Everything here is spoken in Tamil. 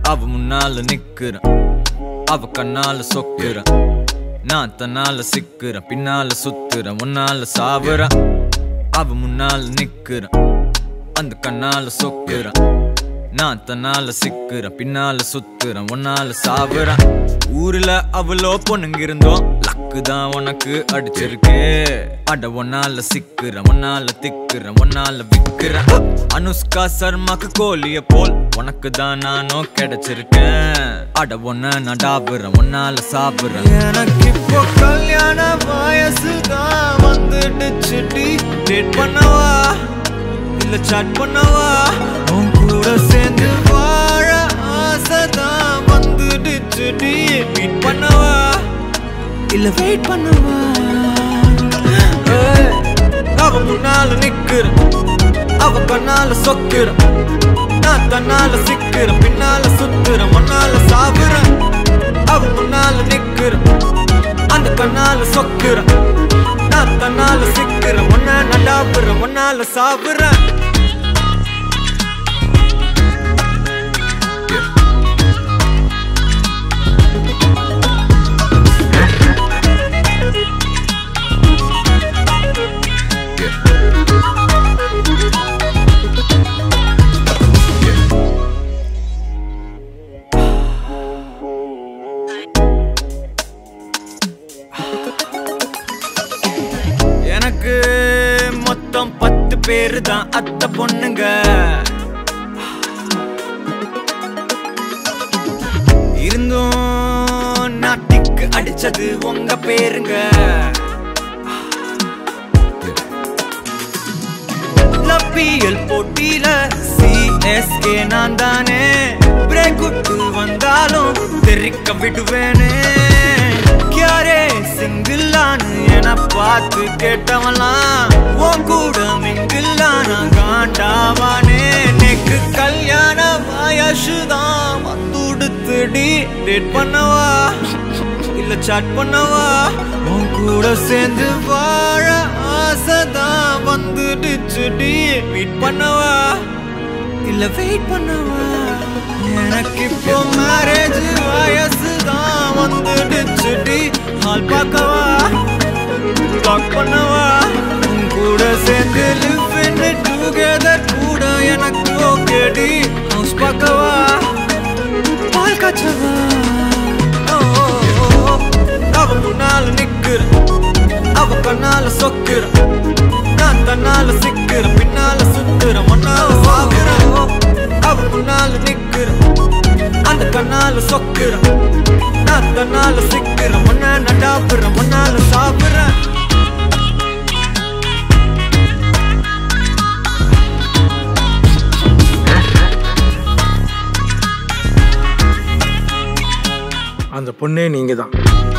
அவ முன்னால நிக்கிறேன் அவ கண்ணால சொக்குறேன் நான் தன்னால சிக்கிறேன் பின்னால சுத்துறேன் முன்னால சாவுறேன் அவ முன்னால நிக்கிறேன் அந்த கண்ணால சொக்குறேன் நான் தன்னால சிக்கிறேன் பின்னால சுத்துறேன் உன்னால சாவுறேன் ஊர்ல அவ்வளோ பொண்ணுங்க இருந்தோம் லக்கு தான் உனக்கு அடிச்சிருக்கு அட ஒன்னால சிக்கிறேன் ஒன்னால திக்கிறேன் ஒன்னால விக்கிறேன் அனுஷ்கா சர்மாக்கு கோழிய போல் உனக்கு தான் நானும் கிடைச்சிருக்கேன் அட ஒன்ன நான் டாபுறேன் ஒன்னால சாப்பிடுறேன் எனக்கு இப்போ கல்யாண வயசு தான் வந்துடுச்சு டேட் பண்ணவா இல்ல சாட் பண்ணவா உன் கூட சேர்ந்து வாழ ஆசைதான் வந்துடுச்சு டி மீட் பண்ணவா இல்ல வெயிட் பண்ணவா ஏய், அவ முன்னால நிக்கிற அவ கண்ணால சொக்கிற நான் தன்னால சிக்கிற பின்னால சுத்துற முன்னால சாவுற அவ முன்னால நிக்கிற அந்த கண்ணால சொக்கிற நான் தன்னால சிக்கிற ஒன்ன நடாப்புற ஒன்னால சாவுறேன் எனக்கு மொத்தம் பத்து பேரு தான் அத்த பொண்ணுங்க இருந்தும் நாட்டிக்கு அடிச்சது உங்க பேருங்க லப்பியல் போட்டியில சிஎஸ்கே நான் தானே பிரேக் விட்டு வந்தாலும் தெரிக்க விடுவேனே கியாரே சிங்கிளான்னு என பார்த்து கேட்டவன்லாம் உன் கூட மிங்கில்லான காண்டாவானே நெக்கு கல்யாண வயசுதான் வந்துடுத்துடி டேட் பண்ணவா இல்ல சாட் பண்ணவா உன் கூட சேர்ந்து வாழ ஆசைதான் வந்துடுச்சுடி மீட் பண்ணவா இல்ல வெயிட் பண்ணவா எனக்கு இப்போ மேரேஜ் வயசுதான் வந்துடுச்சுடி ஹால் பார்க்கவா டாக் பண்ணவா உன் கூட சேர்ந்து லிவ் இன் டுகெதர் கூட எனக்கு ஓகேடி ஹவுஸ் பார்க்கவா பால் காய்ச்சவா ஓ, ஓ, ஓ, ஓ. அவ முன்னால நிக்கிற அவ கண்ணால சொக்கிற நான் தன்னால சிக்கிற பின்னால சுத்துற முன்னால சாகுற அவ முன்னால நிக்கிற அந்த கண்ணால சொக்கிற நான் தன்னால சிக்கிற முன்ன நடாப்புற முன்னால சாப்பிடுறேன் அந்த பொண்ணே நீங்க தான்